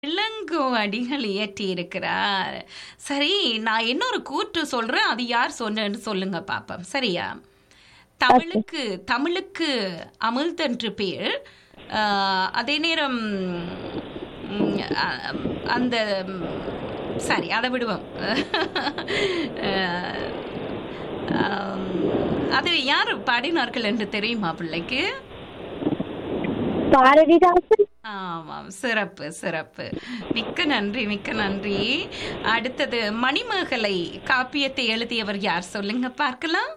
இளங்கோ அடிகள் இயற்றியிருக்கிறார் சரி நான் இன்னொரு கூற்று சொல்றேன் அது யார் சொன்னேன்னு சொல்லுங்க பாப்போம் சரியா தமிழுக்கு தமிழுக்கு அமிழ்தென்று பேர் ஆஹ், அதே நேரம் ம், அ- அந்த ம், சரி அதை விடுவோம் ஆஹ், ஆம், அது யார் பாடினார்கள் என்று தெரியுமா பிள்ளைக்கு பாரதிதாசன் ஆமாம் சிறப்பு சிறப்பு மிக்க நன்றி மிக்க நன்றி அடுத்தது மணிமேகலை காப்பியத்தை எழுதியவர் யார் சொல்லுங்க பார்க்கலாம்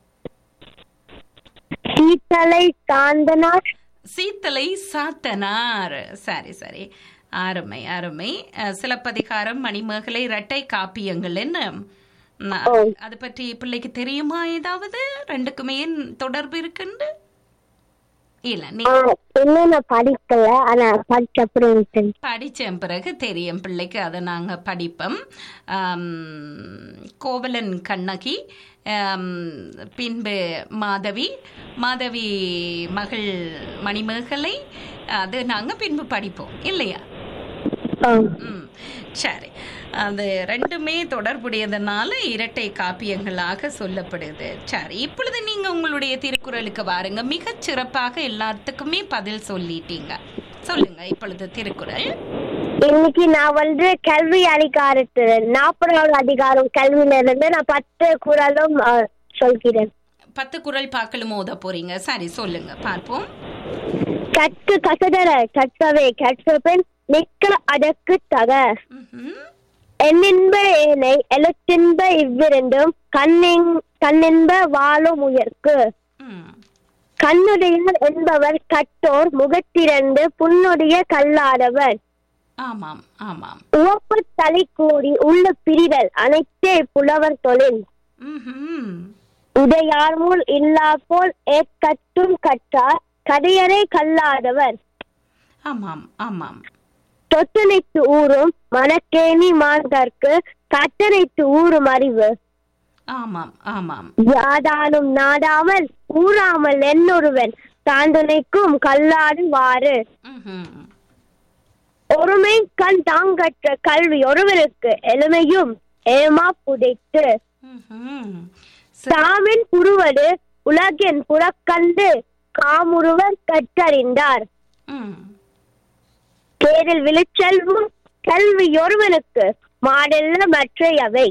சீத்தலை காந்தனார் சீத்தலை சாத்தனார் சரி சரி அருமை அருமை அஹ், சிலப்பதிகாரம் மணிமேகலை இரட்டை காப்பியங்கள் என்ன ந- ஓ. அது பற்றி பிள்ளைக்கு தெரியுமா ஏதாவது ரெண்டுக்குமே தொடர்பு இருக்குண்டு இல்ல நீ இன்னும் நான் படிக்கல ஆனா படிச்ச அப்புறம் எனக்கு தெரியும். படிச்ச பிறகு தெரியும் பிள்ளைக்கு அதை நாங்க படிப்போம் ஆம், கோவலன் கண்ணகி ஆம், பின்பு மாதவி மாதவி மகள் மணிமேகலை அது நாங்க பின்பு படிப்போம் இல்லையா ஆம். ம் சரி அது ரெண்டுமே தொடர்புடையதனால இரட்டை காப்பியங்களாக சொல்லப்படுது சரி இப்பொழுது நீங்க உங்களுடைய திருக்குறளுக்கு வாருங்க மிகச் சிறப்பாக எல்லாத்துக்குமே பதில் சொல்லிட்டீங்க சொல்லுங்க இப்பொழுது திருக்குறள் இன்னைக்கு நான் வந்து கல்வி அதிகாரத்து நாற்பதாவது அதிகாரம் கல்வியில இருந்து நான் பத்து குரலும் ஆ, சொல்கிறேன் பத்து குறள் பார்க்கலும் மோத போறீங்க சரி சொல்லுங்க பார்ப்போம் கற்று கசடர கற்றவை கற்றபின் நிற்க அதற்கு தக ம்ஹும். எண்ணின்ப ஏனை எழுத்தின்ப இவ்விரண்டும் கண்ணின் கண்ணின்ப வாழும் உயர்க்கு ம். கண்ணுடையார் என்பவர் கட்டோர் முகத்திரண்டு புண்ணுடைய கல்லாதவர் ஆமாம் ஆமாம் உவப்பு தலை கூடி உள்ள பிரிதல் அனைத்தே புலவர் தொழில் ம்ஹும். உடையார்முள் இல்லா போல் ஏற்கட்டும் கற்றார் கதையரை கல்லாதவர் ஆமாம் ஆமாம் தொட்டனைத்து ஊரும் மனக்கேணி மாந்தர்க்கு கட்டனைத்து ஊரும் அறிவு ஆமாம் ஆமாம் யாதாலும் நாடாமல் ஊறாமல் என்னொருவன் தாந்துணைக்கும் கல்லாடு வாறு ம்ஹும். ஒருமை கண் தாங்கற்ற கல்வி ஒருவருக்கு எளிமையும் ஏமா புதைத்து ம்ஹும். தாமின் புருவது உலகின் புறக்கண்டு காமுருவர் கற்றறிந்தார் ம். தேரில் விழுச்செல்வும் கல்வி ஒருவனுக்கு மாடல்ல மற்றையவை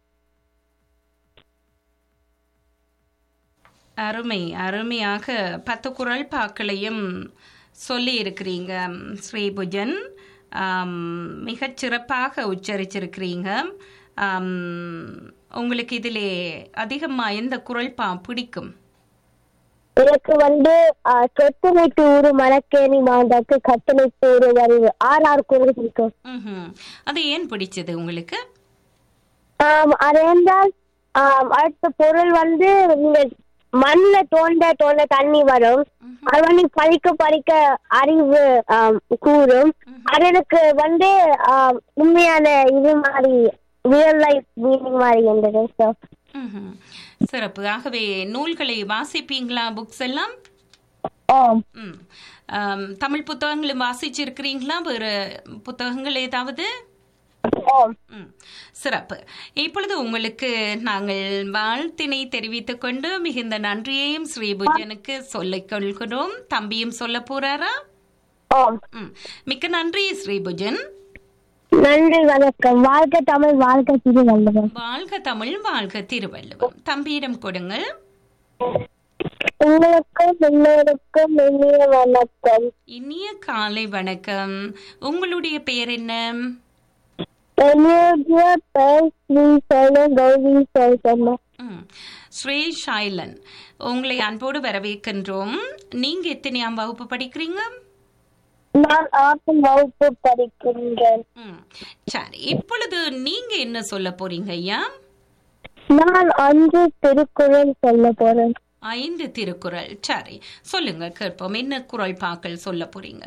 அருமை அருமையாக பத்து குறள் பாக்களையும் சொல்லி இருக்கிறீங்க ஸ்ரீபுஜன் ஆம், மிகச் சிறப்பாக உச்சரிச்சிருக்கிறீங்க ஆம், உங்களுக்கு இதிலே அதிகமாக எந்த குறள் பா பிடிக்கும் எனக்கு வந்து ஆஹ், சொத்துணைத்து ஊரு மணக்கேணி மாந்தாக்கு கட்டணைத்து ஊரு அறிவு ஆறு ஆறு குரல் பிடிக்கும் ம்ஹும். அது ஏன் பிடிச்சது உங்களுக்கு ஆம், அது என்றால் ஆம், அடுத்த பொருள் வந்து நீங்க மண்ணுல தோண்ட தோண்ட தண்ணி வரும் அது வந்து பறிக்க பறிக்க அறிவு ஆம், கூறும் அது எனக்கு வந்து ஆம், உண்மையான இது மாதிரி ரியல் லைஃப் மீனிங் மாதிரி இருந்தது So, ம்ஹும். சிறப்பு ஆகவே நூல்களை வாசிப்பீங்களா புக்ஸ் எல்லாம் ஆம். ம் ஆம், தமிழ் புத்தகங்களும் வாசிச்சிருக்கிறீங்களா வேறு புத்தகங்கள் ஏதாவது ஆம். ம் சிறப்பு இப்பொழுது உங்களுக்கு நாங்கள் வாழ்த்தினை தெரிவித்துக் கொண்டு மிகுந்த நன்றியையும் ஸ்ரீபுஜனுக்கு சொல்லிக் கொள்கிறோம் தம்பியும் சொல்ல போறாரா ஆம். ம் மிக்க நன்றி ஸ்ரீபுஜன் நன்றி வணக்கம் வாழ்க்கை தமிழ் வாழ்க்கை திருவள்ளுவர் வாழ்க தமிழ் வாழ்க திருவள்ளுவம் தம்பியிடம் கொடுங்கள் உங்களுக்கும் எல்லோருக்கும் இனிய வணக்கம் இனிய காலை வணக்கம் உங்களுடைய பெயர் என்ன என்னுடைய பெயர் ஸ்ரீ சைல கௌரி சைத்தன்யா ம். ஸ்ரீ ஷைலன் உங்களை அன்போடு வரவேற்கின்றோம் நீங்க எத்தனையாம் வகுப்பு படிக்கிறீங்க நான் ஆட்டம் வகுப்பு படிக்கின்றேன் ம். சரி இப்பொழுது நீங்க என்ன சொல்ல போறீங்க ஐயா நான் அஞ்சு திருக்குறள் சொல்ல போறேன் ஐந்து திருக்குறள் சரி சொல்லுங்க கேட்போம் என்ன குறள் பாக்கள் சொல்ல போறீங்க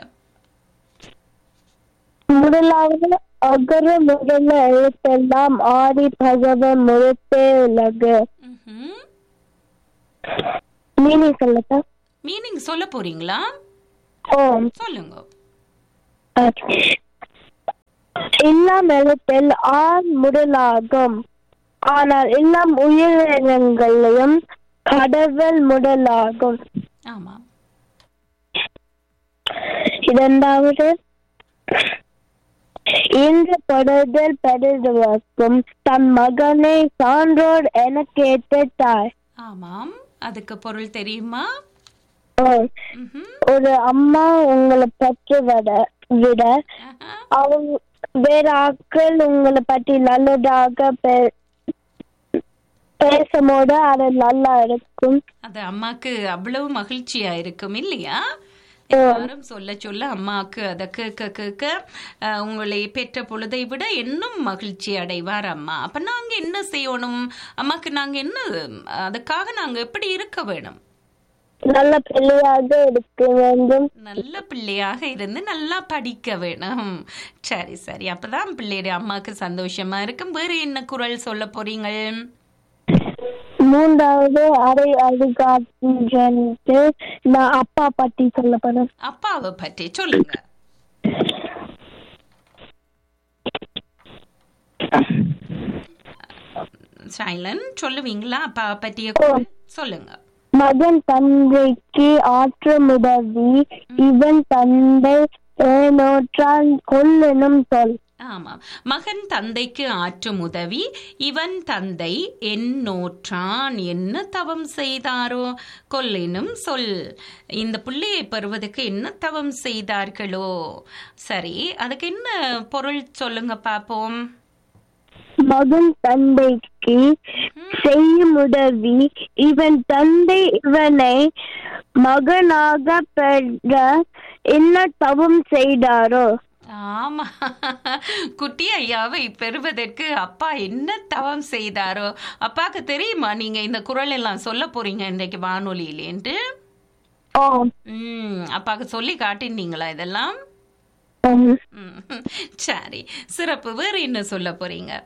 முதலாவது அகர முதல எழுத்தெல்லாம் ஆதி பகவன் முழுத்தே உலகு ம்ஹும். மீனிங் சொல்லட்டா மீனிங் சொல்ல போறீங்களா ஓம் சொல்லுங்க Okay. இல்லம் எழுத்தில் ஆண் முதலாகும் ஆனால் இல்லம் உயிரினங்களையும் கடவுள் முதலாகும் ஆமாம் இரண்டாவது இந்த படுதல் பெறுவதற்கும் தன் மகனை சான்றோர் என கேட்ட தாய் ஆமாம் அதுக்கு பொருள் தெரியுமா ஓ, ம்ஹும். ஒரு அம்மா உங்களை பற்றி விட விட ஆஹா. அவங்க வேற ஆட்கள் உங்களை பற்றி நல்லதாக பே- பேசும்போது அது நல்லா இருக்கும் அது அம்மாக்கு அவ்வளவு மகிழ்ச்சியா இருக்கும் இல்லையா எல்லாரும் சொல்ல சொல்ல அம்மாவுக்கு அதை கேட்க கேட்க அஹ், உங்களை பெற்ற பொழுதை விட இன்னும் மகிழ்ச்சி அடைவார் அம்மா அப்ப நாங்க என்ன செய்யணும் அம்மாக்கு நாங்க என்ன அதுக்காக நாங்க எப்படி இருக்க வேணும் நல்ல பிள்ளையாக இருக்க வேண்டும் நல்ல பிள்ளையாக இருந்து நல்லா படிக்க வேணும் சரி சரி அப்பதான் பிள்ளையுடைய அம்மாக்கு சந்தோஷமா இருக்கும் வேற என்ன குரல் சொல்ல போறீங்க மூன்றாவது அரை அதிகாரத்து நான் அப்பா பத்தி சொல்ல போறேன் அப்பாவை பற்றி சொல்லுங்க சைலன் சொல்லுவீங்களா அப்பாவை பற்றிய குரல் சொல்லுங்க மகன் தந்தைக்கு ஆற்றும் உதவி இவன் தந்தை ஏனோற்றான் கொல்லனும் சொல் ஆமாம் மகன் தந்தைக்கு ஆற்றும் உதவி இவன் தந்தை என்னோற்றான் என்ன தவம் செய்தாரோ கொல்லினும் சொல் இந்த பிள்ளையை பெறுவதற்கு என்ன தவம் செய்தார்களோ சரி அதுக்கு என்ன பொருள் சொல்லுங்க பாப்போம் மகன் தந்தைக்கு செய்யும் உதவி இவன் தந்தை இவனை மகனாக பெற என்ன தவம் செய்தாரோ ஆமா குட்டி ஐயாவை பெறுவதற்கு அப்பா என்ன தவம் செய்தாரோ அப்பாக்கு தெரியுமா நீங்க இந்த குரல் எல்லாம் சொல்ல போறீங்க இன்றைக்கு வானொலியிலேன்ட்டு ஆம். ம் அப்பாக்கு சொல்லி காட்டினீங்களா இதெல்லாம் ஆம். ம், சரி சிறப்பு வேற என்ன சொல்ல போறீங்க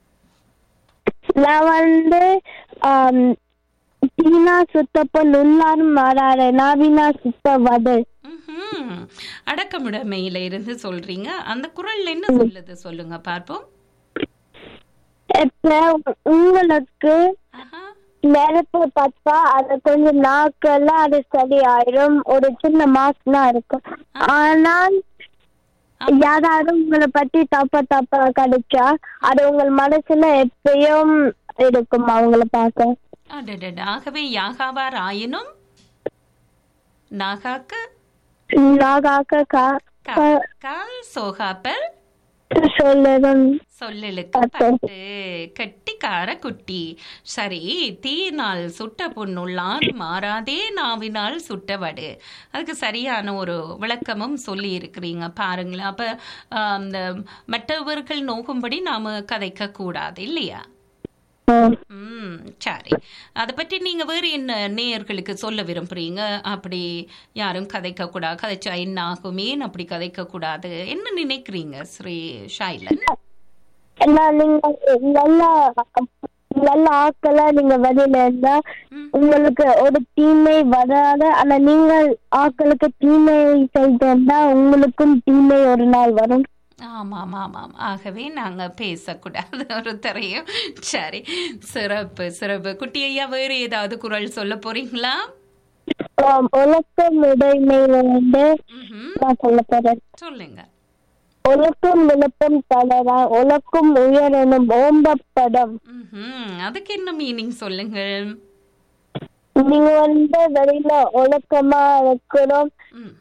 நான் வந்து ஆம், டீனா சுத்தப்ப நுல்லாரும் மாறாரு நாவினா சுத்த வடு ம்ஹும். அடக்கமுடைமையில இருந்து சொல்றீங்க அந்த குரல்ல என்ன சொல்லுது சொல்லுங்க பார்ப்போம் இப்ப உங்களுக்கு ஆஹா. நெருப்பு பத்தா அது கொஞ்சம் நாக்கெல்லாம் அது சரியாயிரும் ஒரு சின்ன மாஸ்னா இருக்கும் ஆனால் யாராவது உங்களை பத்தி தப்ப தப்பா கிடைச்சா அது உங்கள் மனசுல எப்பயும் இருக்கும் அவங்கள பார்க்க அடடட. ஆகவே யாகாவார் ஆயினும் நாகாக்கு நாகாக்க கா- கா- கால் சோகாப்பல் சொல்லுதும் சொல்லலுக்கு பட்டு கட்டிக்கார குட்டி சரி தீயினால் சுட்ட புண்ணுள்ளான் மாறாதே நாவினால் சுட்ட வடு அதுக்கு சரியான ஒரு விளக்கமும் சொல்லி இருக்கிறீங்க பாருங்களேன் அப்ப ஆஹ், அந்த மற்றவர்கள் நோகும்படி நாம கதைக்க கூடாது இல்லையா ம். ம் சரி அதை பற்றி நீங்க வேறு என்ன நேயர்களுக்கு சொல்ல விரும்புறீங்க அப்படி யாரும் கதைக்க கூடாது கதைச்சா என்ன ஆகும் ஏன் அப்படி கதைக்க கூடாது என்ன நினைக்கிறீங்க ஸ்ரீ ஷைலன் ஏன்னா நீங்க நல்ல நல்ல ஆட்களா நீங்க வெளியில இருந்தா ம். உங்களுக்கு ஒரு தீமை வராது ஆனா நீங்கள் ஆட்களுக்கு தீமை செய்து இருந்தா உங்களுக்கும் தீமை ஒரு நாள் வரும் ஆமாம் ஆமாம் ஆகவே நாங்க பேசக்கூடாது ஒரு தரையும் சரி சிறப்பு சிறப்பு குட்டி ஐயா வேறு ஏதாவது குரல் சொல்ல போறீங்களா ஆம், ஒழுக்கம் உடைமையில வந்து ம்ஹும். நான் சொல்ல போறேன் சொல்லுங்க ஒழுக்கம் விழுப்பம் தளரா ஒழுக்கம் உயரணும் ஓம்பப்படும் ம்ஹும். அதுக்கு என்ன மீனிங் சொல்லுங்கள் நீங்க வந்து வெளியில ஒழுக்கமா இருக்கணும் ம்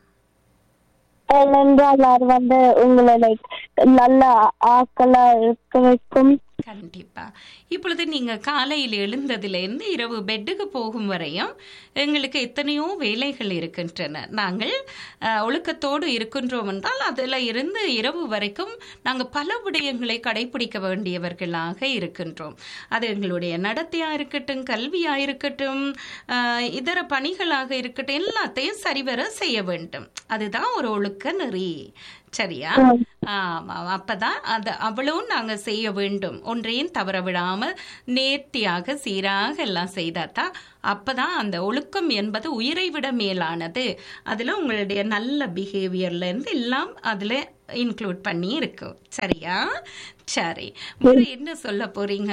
ஏனென்றால் அது வந்து உங்களை லைக் நல்ல ஆக்களா இருக்க வைக்கும் கண்டிப்பா இப்பொழுது நீங்க காலையில் எழுந்ததிலிருந்து இரவு பெட்டுக்கு போகும் வரையும் எங்களுக்கு எத்தனையோ வேலைகள் இருக்கின்றன நாங்கள் அஹ், ஒழுக்கத்தோடு இருக்கின்றோம் என்றால் அதில் இருந்து இரவு வரைக்கும் நாங்கள் பல விடயங்களை கடைபிடிக்க வேண்டியவர்களாக இருக்கின்றோம் அது எங்களுடைய நடத்தையா இருக்கட்டும் கல்வியா இருக்கட்டும் அஹ், இதர பணிகளாக இருக்கட்டும் எல்லாத்தையும் சரிவர செய்ய வேண்டும் அதுதான் ஒரு ஒழுக்க நெறி சரியா ஆமா அப்பதான் அது அவ்வளவும் நாங்க செய்ய வேண்டும் ஒன்றையும் தவற விடாமல் நேர்த்தியாக சீராக எல்லாம் செய்தாதான் அப்பதான் அந்த ஒழுக்கம் என்பது உயிரை விட மேலானது அதுல உங்களுடைய நல்ல பிஹேவியர்ல இருந்து எல்லாம் அதுல இன்க்ளூட் பண்ணி இருக்கும் சரியா சரி வேற என்ன சொல்ல போறீங்க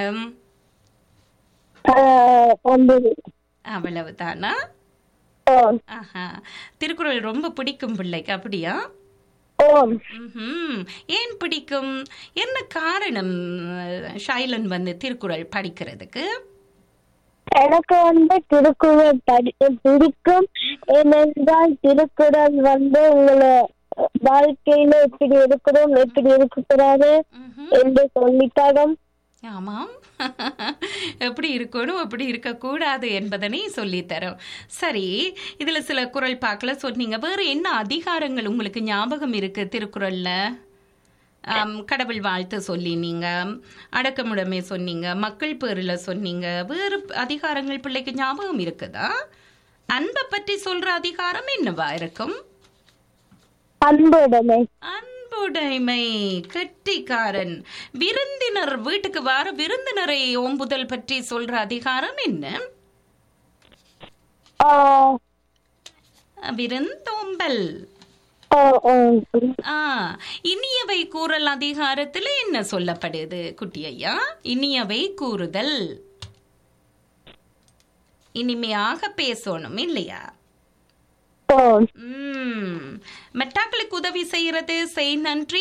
ஆஹ் ஒன்பது அவ்வளவுதானா ஓம் ஆஹா திருக்குறள் ரொம்ப பிடிக்கும் பிள்ளைக்கு அப்படியா ஓம் ம்ஹும். ஏன் பிடிக்கும் என்ன காரணம் ஷைலன் வந்து திருக்குறள் படிக்கிறதுக்கு எனக்கு வந்து திருக்குறள் படி பிடிக்கும் ஏனென்றால் திருக்குறள் வந்து உங்களை வாழ்க்கையில எப்படி இருக்கணும் எப்படி இருக்கக்கூடாது ம்ஹும். என்று சொல்லித்தரும் ஆமாம் எப்படி இருக்கணும் எப்படி இருக்கக்கூடாது என்பதனை சொல்லித்தரும் சரி இதுல சில குறள் பார்க்கல சொன்னீங்க வேற என்ன அதிகாரங்கள் உங்களுக்கு ஞாபகம் இருக்கு திருக்குறள்ல ஆம், கடவுள் வாழ்த்து சொன்னினீங்க அடக்கமுடைமை சொன்னீங்க மக்கள் பேருல சொன்னீங்க வேறு அதிகாரங்கள் பிள்ளைக்கு ஞாபகம் இருக்குதா அன்பை பற்றி சொல்ற அதிகாரம் என்னவா இருக்கும் அன்புடைமை அன்புடைமை கெட்டிக்காரன் விருந்தினர் வீட்டுக்கு வர விருந்தினரை ஓம்புதல் பற்றி சொல்ற அதிகாரம் என்ன ஆஹ் விருந்தோம்பல் ஓ ஓ ஆ இனியவை கூறல் அதிகாரத்துல என்ன சொல்லப்படுது குட்டி ஐயா இனியவை கூறுதல் இனிமையாக பேசணும் இல்லையா ஓ உம் மெட்டாக்களுக்கு உதவி செய்யறது செய் நன்றி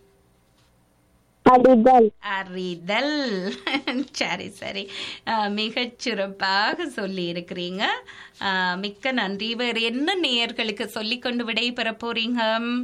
அறிதல் அறிதல் சரி சரி அஹ், மிகச் சிறப்பாக சொல்லி இருக்கிறீங்க அஹ், மிக்க நன்றி வேறு என்ன நேயர்களுக்கு சொல்லிக் கொண்டு விடை பெற போறீங்க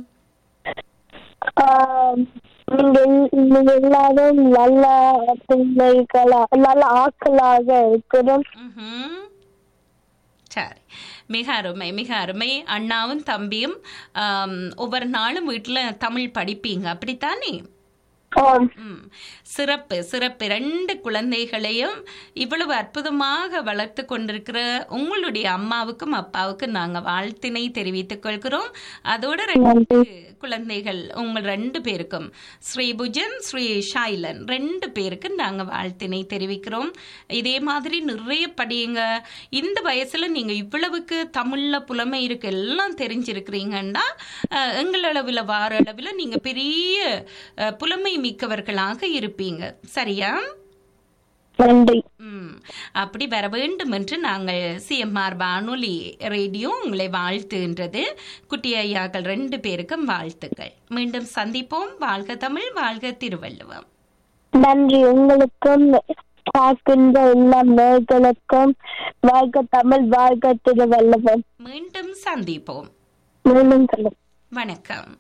ஆஹ் நீங்க நீங்க எல்லாரும் நல்ல பிள்ளைகளா நல்ல ஆட்களாக இருக்கிறோம் ம்ஹும். சரி மிக அருமை மிக அருமை அண்ணாவும் தம்பியும் ஆம், ஒவ்வொரு நாளும் வீட்டில் தமிழ் படிப்பீங்க அப்படித்தானே ஓம் ம். சிறப்பு சிறப்பு ரெண்டு குழந்தைகளையும் இவ்வளவு அற்புதமாக வளர்த்து கொண்டிருக்கிற உங்களுடைய அம்மாவுக்கும் அப்பாவுக்கும் நாங்க வாழ்த்தினை தெரிவித்துக் கொள்கிறோம் அதோட ரெண்டு குழந்தைகள் உங்கள் ரெண்டு பேருக்கும் ஸ்ரீபுஜன் ஸ்ரீ ஷைலன் ரெண்டு பேருக்கு நாங்க வாழ்த்தினை தெரிவிக்கிறோம் இதே மாதிரி நிறைய படியுங்க இந்த வயசுல நீங்க இவ்வளவுக்கு தமிழ்ல புலமை இருக்கு எல்லாம் தெரிஞ்சிருக்கிறீங்கன்னா அஹ், எங்கள் அளவில் வார அளவில் நீங்க பெரிய அஹ், புலமை மிக்கவர்களாக இருப்பீங்க சரியா நன்றி ம் அப்படி வர வேண்டும் என்று நாங்கள் சிஎம்ஆர் வானொலி ரேடியோ உங்களை வாழ்த்துகின்றது குட்டி ஐயாக்கள் ரெண்டு பேருக்கும் வாழ்த்துக்கள் மீண்டும் சந்திப்போம் வாழ்க தமிழ் வாழ்க திருவள்ளுவம் நன்றி உங்களுக்கும் பார்க்கின்ற எல்லா நேர்களுக்கும் வாழ்க தமிழ் வாழ்க திருவள்ளுவம் மீண்டும் சந்திப்போம் மீண்டும் சொல்லும் வணக்கம்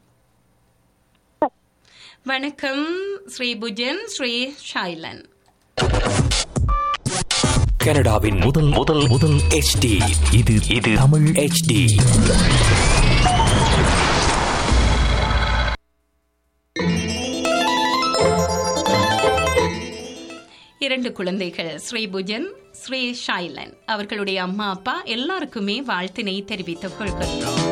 வணக்கம் ஸ்ரீ புஜன் ஸ்ரீ ஷைலன் கனடாவின் முதல் முதல் முதல் HD இது இது தமிழ் HD இரண்டு குழந்தைகள் ஸ்ரீபுஜன் ஸ்ரீ ஷைலன் அவர்களுடைய அம்மா அப்பா எல்லாருக்குமே வாழ்த்தினை தெரிவித்துக் கொள்கின்றோம்